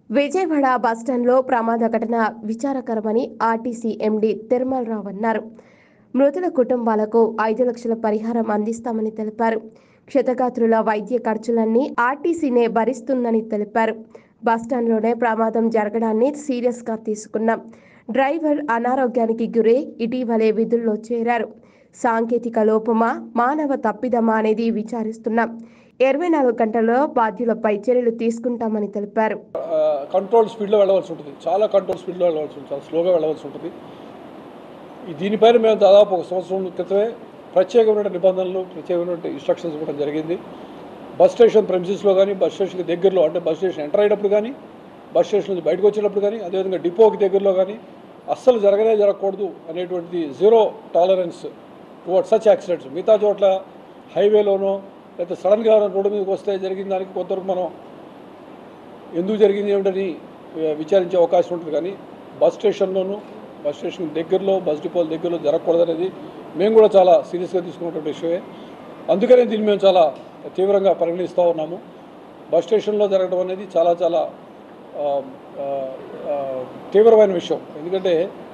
విజయవాడ బస్టాండ్లో ప్రమాద ఘటన విచారకరమని ఆర్టీసీ ఎండీ తిరుమల రావు అన్నారు మృతుల కుటుంబాలకు ఐదు లక్షల పరిహారం అందిస్తామని తెలిపారు క్షతగాత్రుల వైద్య ఖర్చులన్నీ ఆర్టీసీనే భరిస్తుందని తెలిపారు బస్టాండ్లోనే ప్రమాదం జరగడాన్ని సీరియస్గా తీసుకున్నాం డ్రైవర్ అనారోగ్యానికి గురై ఇటీవలే విధుల్లో చేరారు సాంకేతిక లోపమా మానవ తప్పిదమా అనేది విచారిస్తున్నాం ఇరవై నాలుగు గంటల్లో బాధ్యులపై చర్యలు తీసుకుంటామని తెలిపారు కంట్రోల్ స్పీడ్లో వెళ్ళవలసి ఉంటుంది చాలా కంట్రోల్ స్పీడ్లో వెళ్ళవలసి ఉంటుంది చాలా స్లోగా వెళ్ళవలసి ఉంటుంది ఈ దీనిపైన మేము దాదాపు ఒక సంవత్సరం క్రితమే ప్రత్యేకమైన నిబంధనలు ప్రత్యేకమైన ఇన్స్ట్రక్షన్స్ ఇవ్వడం జరిగింది బస్ స్టేషన్ ప్రెమిసెస్లో కానీ బస్ స్టేషన్కి దగ్గరలో అంటే బస్ స్టేషన్ ఎంటర్ అయ్యేటప్పుడు కానీ బస్ స్టేషన్ నుంచి బయటకు వచ్చేటప్పుడు కానీ అదేవిధంగా డిపోకి దగ్గరలో కానీ అస్సలు జరగనే జరగకూడదు అనేటువంటిది zero tolerance toward such accidents మిగతా చోట్ల హైవేలోనో లేకపోతే సడన్గా రోడ్డు మీదకి వస్తే జరిగిన దానికి కొంతవరకు మనం ఎందుకు జరిగింది ఏమిటని ఆ, విచారించే అవకాశం ఉంటుంది కానీ బస్ స్టేషన్లోనూ బస్ స్టేషన్ దగ్గరలో బస్ డిపోల దగ్గరలో జరగకూడదనేది మేము కూడా చాలా సీరియస్గా తీసుకున్నటువంటి విషయమే అందుకనే దీన్ని మేము చాలా తీవ్రంగా పరిగణిస్తూ ఉన్నాము బస్ స్టేషన్లో జరగడం అనేది చాలా చాలా ఆ, ఆ, ఆ, తీవ్రమైన విషయం ఎందుకంటే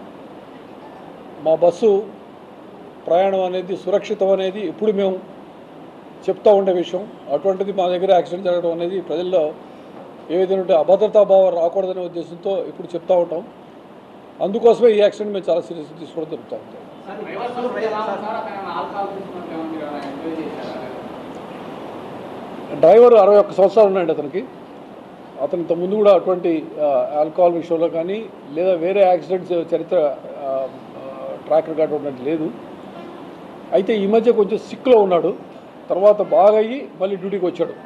మా బస్సు ప్రయాణం అనేది సురక్షితం అనేది ఎప్పుడు మేము చెప్తూ ఉండే విషయం అటువంటిది మా దగ్గర యాక్సిడెంట్ జరగడం అనేది ప్రజల్లో ఏ విధంగా అభద్రతా భావం రాకూడదనే ఉద్దేశంతో ఇప్పుడు చెప్తా ఉంటాం అందుకోసమే ఈ యాక్సిడెంట్ మేము చాలా సీరియస్గా తీసుకోవడం జరుగుతూ ఉంటాం డ్రైవర్ అరవై ఒక్క సంవత్సరాలు ఉన్నాయండి అతనికి అతను ఇంత ముందు కూడా అటువంటి ఆ, ఆల్కహాల్ విషయంలో కానీ లేదా వేరే యాక్సిడెంట్స్ చరిత్ర ఆ, ఆ, ట్రాక్ రికార్డ్ ఉన్నట్టు లేదు అయితే ఈ మధ్య కొంచెం సిక్లో ఉన్నాడు తర్వాత బాగా అయ్యి మళ్ళీ డ్యూటీకి వచ్చాడు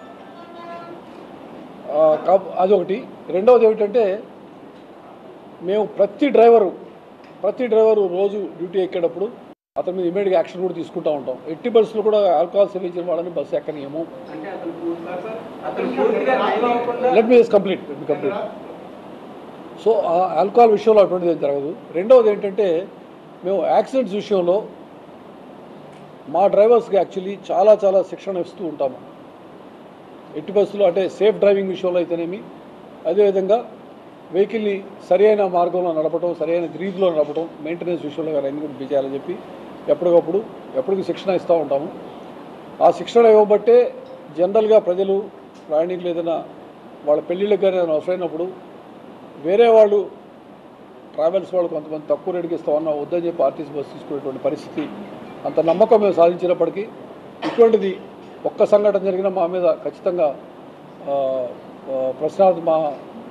ఆ, కాబ- అదొకటి రెండవది ఏమిటంటే మేము ప్రతి డ్రైవరు ప్రతి డ్రైవరు రోజు డ్యూటీ ఎక్కేటప్పుడు అతని మీద ఇమీడియట్గా యాక్షన్ కూడా తీసుకుంటూ ఉంటాం ఎట్టి బస్సులు కూడా ఆల్కహాల్ సేవించిన వాళ్ళని బస్సు ఎక్కనియము అంటే అతను పూర్తిగా అతను పూర్తిగా రాయకుండా let me complete complete so ఆ ఆల్కహాల్ విషయంలో అటువంటిది ఏం జరగదు రెండవది ఏంటంటే మేము యాక్సిడెంట్స్ విషయంలో మా డ్రైవర్స్కి యాక్చువల్లీ చాలా చాలా శిక్షణ ఇస్తూ ఉంటాము ఎట్టి బస్సులో అంటే సేఫ్ డ్రైవింగ్ విషయంలో అయితేనేమి అదేవిధంగా వెహికల్ని సరైన మార్గంలో నడపడం సరైన రీతిలో నడపడం మెయింటెనెన్స్ విషయంలో కానీ అన్ని కూడా చేయాలని చెప్పి ఎప్పటికప్పుడు ఎప్పటికీ శిక్షణ ఇస్తూ ఉంటాము ఆ శిక్షణ ఇవ్వబట్టే జనరల్గా ప్రజలు ప్రయాణికులు ఏదైనా వాళ్ళ పెళ్ళిళ్ళకి కానీ ఏదైనా అవసరమైనప్పుడు వేరే వాళ్ళు ట్రావెల్స్ వాళ్ళు కొంతమంది తక్కువ రేటుకి ఇస్తామన్నా వద్దని చెప్పి ఆర్టీసీ బస్సు తీసుకునేటువంటి పరిస్థితి అంత నమ్మకం మేము సాధించినప్పటికీ ఇటువంటిది ఒక్క సంఘటన జరిగినా మా మీద ఖచ్చితంగా ఆ, ఆ, ప్రశ్నార్థం మా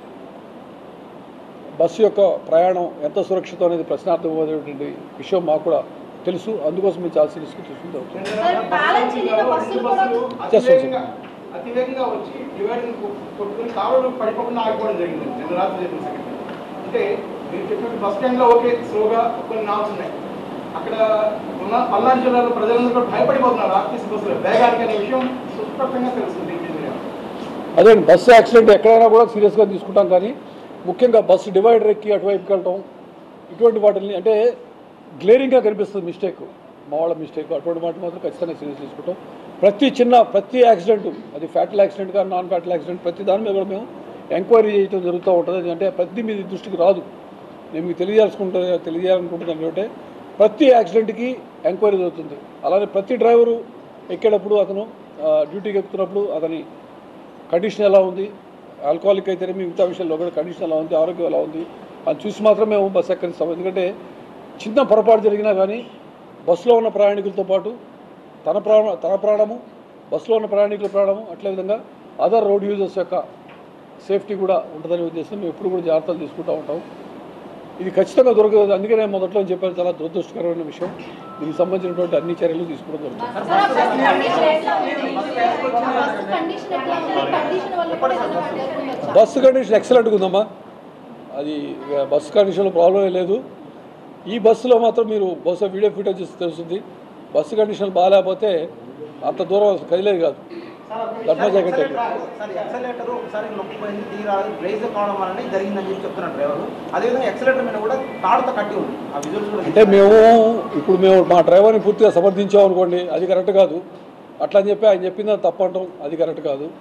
బస్సు యొక్క ప్రయాణం ఎంత సురక్షితం అనేది ప్రశ్నార్థమైనటువంటి విషయం మాకు కూడా తెలుసు అందుకోసం మేము చాలా సీరియస్గా తీసుకుంటాం సార్, బ్యాలెన్స్ చేయలేని బస్సులు కూడా అతివేగంగా అతివేగంగా వచ్చి డివైడర్ కొట్టుకుని కావడం పడిపోకుండా ఆగిపోవడం జరిగింది నిన్న రాత్రి జరిగిన సంఘటన అంటే మీరు చెప్పినట్టు బస్ స్టాండ్ లో ఓకే స్లోగా కొన్ని నామ్స్ ఉన్నాయి అక్కడ ఉన్న పల్నాడు జిల్లాలో ప్రజలందరూ కూడా భయపడిపోతున్నారు ఆర్టీసీ బస్సులో వేగానికి అనే విషయం సుస్పష్టంగా తెలుస్తుంది దీని మీద. అదే బస్సు యాక్సిడెంట్ ఎక్కడైనా కూడా సీరియస్గా తీసుకుంటాం కానీ ముఖ్యంగా బస్సు డివైడర్ ఎక్కి అటువైపుకి వెళ్ళటం ఇటువంటి వాటిని అంటే గ్లేరింగ్గా కనిపిస్తుంది మిస్టేక్ మా వాళ్ళ మిస్టేక్ అటువంటి వాటి మాత్రం ఖచ్చితంగా సీరియస్ తీసుకుంటాం ప్రతి చిన్న ప్రతి యాక్సిడెంట్ అది ఫ్యాటల్ యాక్సిడెంట్ కానీ నాన్ ఫ్యాటల్ యాక్సిడెంట్ ప్రతి దాని మీద కూడా మేము ఎంక్వైరీ చేయడం జరుగుతూ ఉంటుంది అంటే ప్రతి మీ దృష్టికి రాదు నేను మీకు తెలియజేసుకుంటే తెలియజేయాలనుకుంటున్నాను ఏంటంటే ప్రతి యాక్సిడెంట్కి ఎంక్వైరీ జరుగుతుంది అలానే ప్రతి డ్రైవరు ఎక్కేటప్పుడు అతను ఆ, డ్యూటీకి ఎక్కుతున్నప్పుడు అతని కండిషన్ ఎలా ఉంది ఆల్కహాలిక్ అయితేనే మిగతా విషయాల్లో కూడా కండిషన్ ఎలా ఉంది ఆరోగ్యం ఎలా ఉంది అని చూసి మాత్రం మేము బస్సు ఎక్కరిస్తాం ఎందుకంటే చిన్న పొరపాటు జరిగినా కానీ బస్సులో ఉన్న ప్రయాణికులతో పాటు తన ప్రాణ తన ప్రాణము బస్సులో ఉన్న ప్రయాణికుల ప్రాణము అట్లే విధంగా అదర్ రోడ్ యూజర్స్ యొక్క సేఫ్టీ కూడా ఉంటుందనే ఉద్దేశం మేము ఎప్పుడు కూడా జాగ్రత్తలు తీసుకుంటూ ఉంటాం ఇది ఖచ్చితంగా దొరకదు అందుకే నేను మొదట్లో చెప్పాను చాలా దురదృష్టకరమైన విషయం దీనికి సంబంధించినటువంటి అన్ని చర్యలు తీసుకోవడం జరుగుతుంది సార్, ఆ బస్సు కండిషన్ ఎట్లా ఉంది? బస్సు కండిషన్ ఎట్లా ఉంది? కండిషన్ వల్ల కూడా ఏదైనా జరుగుతుండొచ్చా? బస్సు కండిషన్ ఎక్సలెంట్గా ఉందమ్మా అది ఇక బస్సు కండిషన్లో ప్రాబ్లమే లేదు ఈ బస్సులో మాత్రం మీరు బహుశా వీడియో ఫీటో చూసి తెలుస్తుంది బస్సు కండిషన్ బాగాలేకపోతే అంత దూరం అసలు కదిలేదు కాదు ధర్మ జాకెట్ వెళ్ళి సార్ ఎక్సలేటర్ ఒకసారి నొక్కిపోయింది తీరాలి బ్రేజ్ కావడం వల్లనే జరిగిందని చెప్పి చెప్తున్నాడు డ్రైవర్ అదేవిధంగా ఎక్సలేటర్ మీద కూడా తాడుతో కట్టి ఉంది ఆ విజువల్స్ కూడా అంటే మేము ఇప్పుడు మేము మా డ్రైవర్ని పూర్తిగా సమర్థించాం అనుకోండి అది కరెక్ట్ కాదు అట్లా అని చెప్పి ఆయన చెప్పింది తప్పు అంటాం అది కరెక్ట్ కాదు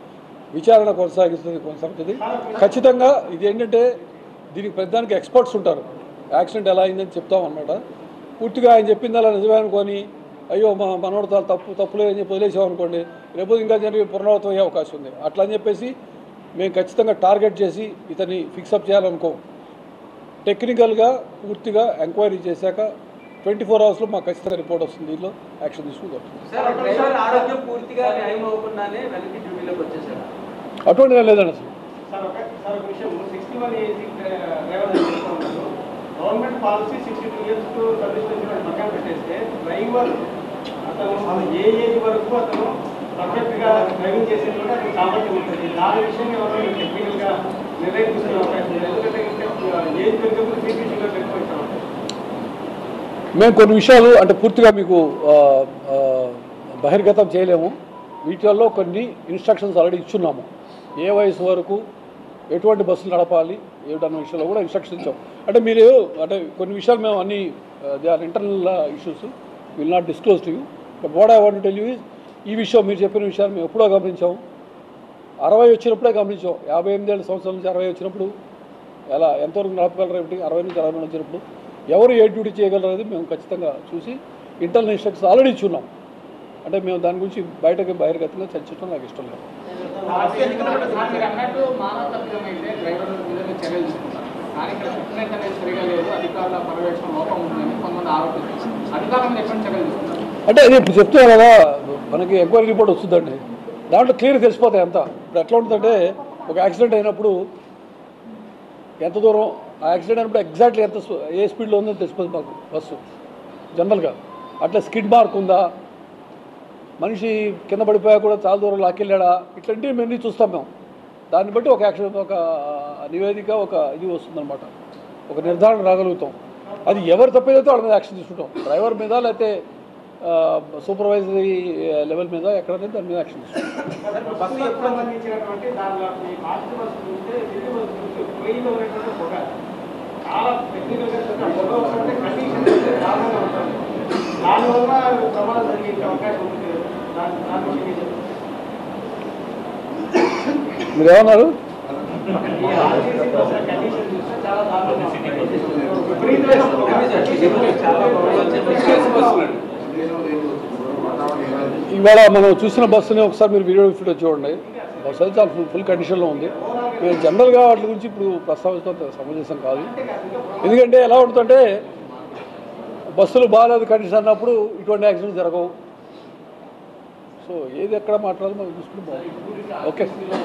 విచారణ కొనసాగిస్తుంది కొనసాగుతుంది ఖచ్చితంగా ఇది ఏంటంటే దీనికి ప్రతిదానికి ఎక్స్పర్ట్స్ ఉంటారు యాక్సిడెంట్ ఎలా అయిందని చెప్తాం అనమాట పూర్తిగా ఆయన చెప్పింది అలా నిజమే అనుకొని అయ్యో మా మనోడు చాలా తప్పు తప్పులే అని చెప్పి వదిలేసామనుకోండి రేపు ఇంకా జరిగి పునరావృతం అయ్యే అవకాశం ఉంది అట్లా అని చెప్పేసి మేము ఖచ్చితంగా టార్గెట్ చేసి ఇతన్ని ఫిక్సప్ చేయాలనుకో టెక్నికల్గా పూర్తిగా ఎంక్వైరీ చేశాక ట్వంటీ ఫోర్ అవర్స్లో మాకు ఖచ్చితంగా రిపోర్ట్ వస్తుంది దీనిలో యాక్షన్ తీసుకుంటాం సార్ డ్రైవర్ ఆరోగ్యం పూర్తిగా న్యాయం అవ్వకుండానే వెనక్కి డ్యూటీలోకి వచ్చేసారు అటువంటిది లేదండి అసలు సార్ ఒక సార్ ఒక విషయం సిక్స్టీ వన్ ఏజ్ డ్రైవర్ చేస్తూ ఉన్నారు government policy sixty two years service నుంచి పక్కన పెట్టేస్తే డ్రైవర్ అతను ఏ ఏజ్ వరకు అతను పర్ఫెక్ట్గా డ్రైవింగ్ చేసేటువంటి అతను సామర్థ్యం ఉంటుంది దాని విషయం ఎవరైనా టెక్నికల్గా నిర్ణయం తీసుకునే అవకాశం ఉంది ఎందుకంటే ఇంకా ఏజ్ పెరిగినప్పుడు సీపీ షుగర్ పెట్టుకుంటాం మేము కొన్ని విషయాలు అంటే పూర్తిగా మీకు ఆ, ఆ, బహిర్గతం చేయలేము వీటిల్లో కొన్ని ఇన్స్ట్రక్షన్స్ ఆల్రెడీ ఇచ్చున్నాము ఏ వయసు వరకు ఎటువంటి బస్సులు నడపాలి ఏమిటన్న విషయంలో కూడా ఇన్స్ట్రక్షన్ ఇచ్చాం అంటే మీరు అంటే కొన్ని విషయాలు మేము అన్ని they are internal issues will not disclose to you but what I want tell you ఈ విషయం మీరు చెప్పిన విషయాలు మేము ఎప్పుడో గమనించాము అరవై వచ్చినప్పుడే గమనించాం యాభై ఎనిమిదేళ్ళ సంవత్సరాల నుంచి అరవై వచ్చినప్పుడు ఎలా ఎంతవరకు నడపగలరు ఏమిటి అరవై నుంచి అరవై రెండు వచ్చినప్పుడు ఎవరు ఏ డ్యూటీ చేయగలరు అనేది మేము ఖచ్చితంగా చూసి ఇంటర్నల్ ఇన్స్ట్రక్షన్స్ ఆల్రెడీ ఇచ్చున్నాం అంటే మేము దాని గురించి బయటకి బహిర్గతంగా చర్చించడం నాకు ఇష్టం లేదు మీరు అన్నట్టు మానవ తప్పిదం అయితే డ్రైవర్ మీద చర్యలు తీసుకుంటారు కానీ ఇక్కడ ఫిట్నెస్ అనేది సరిగా లేదు అధికారుల పర్యవేక్షణ లోపం ఉందని కొంతమంది ఆరోపిస్తారు అధికారుల మీద ఎటువంటి చర్యలు తీసుకుంటారు అంటే అది ఇప్పుడు చెప్తున్నారు కదా మనకి ఎంక్వైరీ రిపోర్ట్ వస్తుందండి దాంట్లో క్లియర్ తెలిసిపోతాయి అంతా ఇప్పుడు ఎట్లా ఉంటుందంటే ఒక యాక్సిడెంట్ అయినప్పుడు ఎంత దూరం ఆ యాక్సిడెంట్ అయినప్పుడు ఎగ్జాక్ట్లీ ఎంత స్ప- ఏ స్పీడ్లో ఉందో తెలిసిపోతుంది మాకు బస్సు జనరల్గా అట్లా స్కిడ్ మార్క్ ఉందా మనిషి కింద పడిపోయా కూడా చాలా దూరం లాక్కెళ్ళాడా ఇట్లాంటివి మేము చూస్తాం మేము దాన్ని బట్టి ఒక యాక్షన్ ఒక నివేదిక ఒక ఇది వస్తుందన్నమాట ఒక నిర్ధారణ రాగలుగుతాం అది ఎవరు తప్పేదైతే వాళ్ళ మీద యాక్షన్ తీసుకుంటాం డ్రైవర్ మీద లేకపోతే సూపర్వైజరీ లెవెల్ మీద ఎక్కడైతే దాని మీద యాక్షన్ తీసుకుంటాం బస్సు ఎప్పుడు సంబంధించినటువంటి దానిలో ఈ మాస్టర్ బస్సు చూస్తే ఢిల్లీ బస్సు చూస్తే పొయ్యిలో ఉన్నటువంటి పొగ చాలా టెక్నికల్గా చూస్తే పొగ వస్తుంటే కండిషన్ అయితే దారుణంగా ఉంటుంది దానివల్ల ప్రమాదం జరిగే అవకాశం ఉంది దాని దాని గురించి మీరు చెప్పండి. మీరు ఏమన్నారు ఈ ఆర్టీసీ బస్సుల కండిషన్ చూస్తే చాలా దారుణంగా ఉంటుంది. విపరీతమైన పొగ. చాలా పొగలు వచ్చే బస్సు వస్తున్నాడు ఇవాళ మనం చూసిన బస్సుని ఒకసారి మీరు వీడియో ఫిట్ చూడండి బస్సు అయితే చాలా ఫుల్ ఫుల్ కండిషన్లో ఉంది మేము జనరల్గా వాటి గురించి ఇప్పుడు ప్రస్తావించడం సమంజసం కాదు ఎందుకంటే ఎలా ఉంటుందంటే బస్సులు బాగాలేదు కండిషన్ అన్నప్పుడు ఇటువంటి యాక్సిడెంట్ జరగవు సో ఏది ఎక్కడ మాట్లాడాలో మనం చూసుకుని బాగుంది ఓకే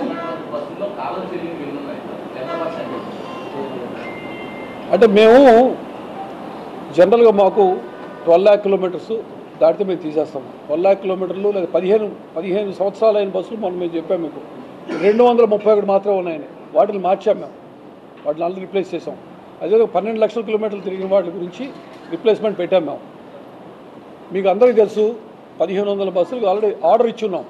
అంటే మేము జనరల్గా మాకు ట్వెల్వ్ ల్యాక్ కిలోమీటర్స్ దాటితే మేము తీసేస్తాం ట్వెల్వ్ ల్యాక్ కిలోమీటర్లు లేదా పదిహేను పదిహేను సంవత్సరాలు అయిన బస్సులు మనం మేము చెప్పాం మీకు రెండు వందల ముప్పై ఒకటి మాత్రమే ఉన్నాయని వాటిని మార్చాం మేము వాటిని ఆల్రెడీ రిప్లేస్ చేసాం అదే పన్నెండు లక్షల కిలోమీటర్లు తిరిగిన వాటి గురించి రిప్లేస్మెంట్ పెట్టాం మేము మీకు అందరికీ తెలుసు పదిహేను వందల బస్సులకు ఆల్రెడీ ఆర్డర్ ఇచ్చున్నాం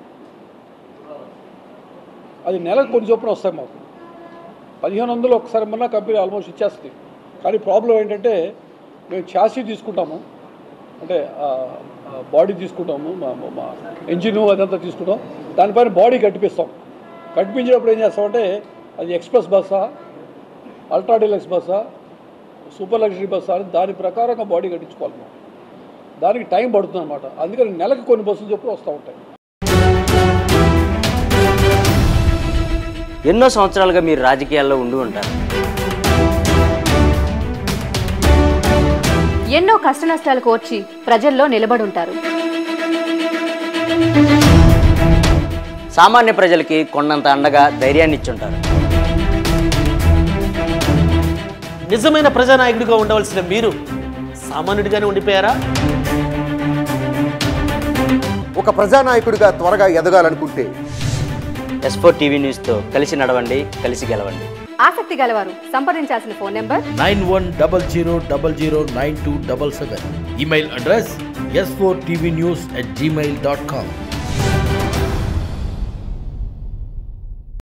అది నెలకు కొన్ని చొప్పున వస్తాయి మాకు పదిహేను వందలు ఒకసారి మొన్న కంపెనీ ఆల్మోస్ట్ ఇచ్చేస్తుంది కానీ ప్రాబ్లం ఏంటంటే మేము చాసీ తీసుకుంటాము అంటే బాడీ తీసుకుంటాము మా మా- మా ఇంజిన్ అదంతా తీసుకుంటాం దానిపైన బాడీ కట్టిపిస్తాం కట్టిపించినప్పుడు ఏం చేస్తామంటే అది ఎక్స్ప్రెస్ బస్సా అల్ట్రా డీలక్స్ బస్సా సూపర్ లగ్జరీ బస్సా అని దాని ప్రకారంగా బాడీ కట్టించుకోవాలి మేము దానికి టైం పడుతుంది అనమాట అందుకని నెలకు కొన్ని బస్సులు చొప్పున వస్తూ ఉంటాయి ఎన్నో సంవత్సరాలుగా మీరు రాజకీయాల్లో ఉండి ఉంటారు ఎన్నో కష్టనష్టాలు కోర్చి ప్రజల్లో నిలబడుంటారు సామాన్య ప్రజలకి కొండంత అండగా ధైర్యాన్ని ఇచ్చుంటారు నిజమైన ప్రజానాయకుడిగా ఉండవలసిన మీరు సామాన్యుడిగానే ఉండిపోయారా ఒక ప్రజానాయకుడిగా త్వరగా ఎదగాలనుకుంటే ఎస్ ఫోర్ టీవీ న్యూస్తో కలిసి నడవండి కలిసి గెలవండి ఆసక్తి గలవారు సంప్రదించాల్సిన phone number nine one double zero double zero nine two double seven email address S four TV news at Gmail dot com